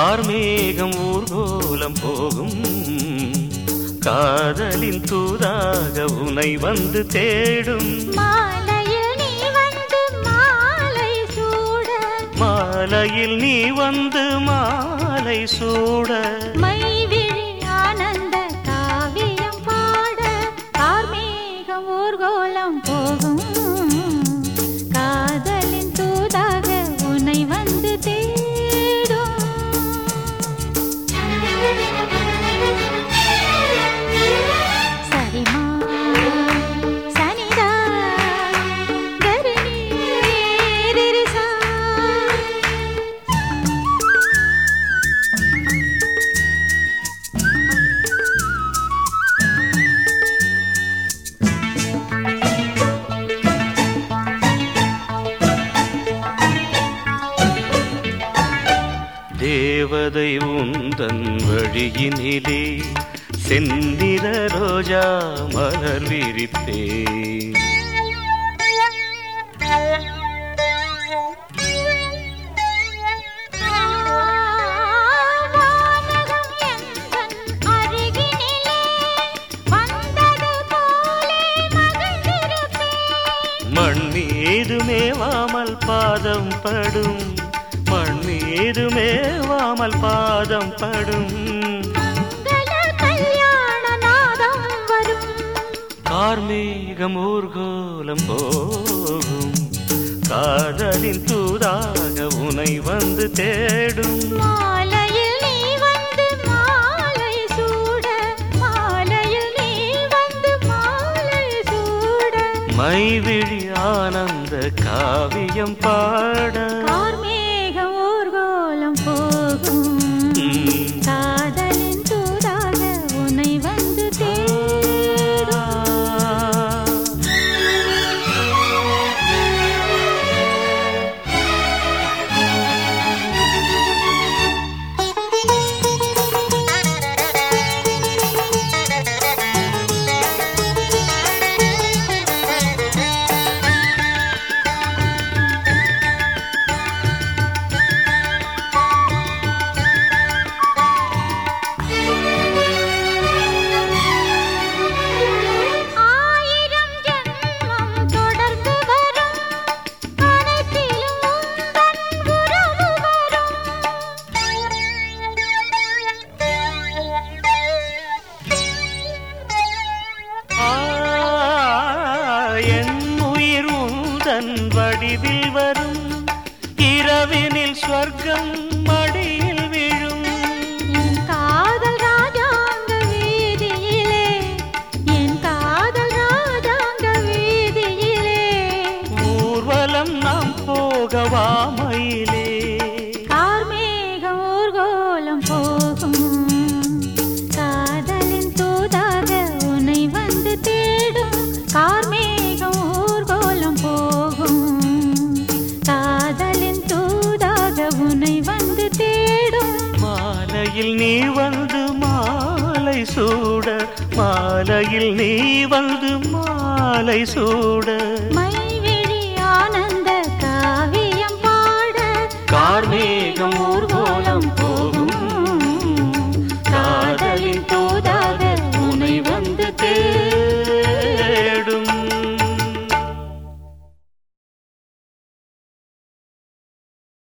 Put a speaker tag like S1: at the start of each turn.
S1: கார்மேகம் ஊர்கோலம் போகும் காதலின் தூதாக உனை வந்து தேடும்
S2: மாலையில் நீ வந்து மாலை சூட
S1: மாலையில் நீ வந்து மாலை சூட
S2: மைவிழி ஆனந்த காவியம் பாட கார்மேகம் ஊர்கோலம் போகும் காதலின் தூதாக உன்னை வந்து தேடும் சரிமா சனிதா கருணி ரிரிசா
S1: தேவதை உந்தன் வழியினிலே செந்திர ரோஜா மலர் விரிப்பேன்
S2: வானகம் எந்தன் அருகினிலே வந்தது போலே மகிழ்ந்திருப்பேன்
S1: மண் மீது மேவாமல் பாதம் படும் மண் மீது மேவாமல் பாதம் படும்
S2: மங்கள கல்யாண நாதம் வரும்
S1: கார்மேகம் ஊர்கோலம் போகும் காதலின் தூதாக உனை வந்து தேடும்
S2: மாலையில் நீ வந்து மாலை சூட மாலையில் நீ வந்து மாலை சூட
S1: மைவிழி ஆனந்த காவியம் பாட
S2: கார்மேகம் ஊர்கோலம் போகும்
S1: ம்.
S2: காதலின் தூதாக உன்னை வந்து தேடும் ஆயிரம் ஜென்மம் தொடர்ந்து வரும் அனைத்திலும் உந்தன் உறவு வரும்
S1: ஆ, என் உயிர் உந்தன் வடிவில் வரும் இரவினில் ஸ்வர்க்கம் மடியில் விழும்
S2: என் காதல் ராஜாங்க வீதியிலே என் காதல் ராஜாங்க வீதியிலே
S1: ஊர்வலம் நாம் போகவாமையிலே
S2: கார்மேகம் ஊர்கோலம் போகும் காதலின் தூதாக உன்னை வந்து தேடும் கார்மேகம் ஊர்கோலம் போகும் காதலின் தூதாக உன்னை வந்து தேடும்
S1: மாலையில் நீ வந்து மாலை சூட மாலையில் நீ வந்து மாலை சூட
S2: மை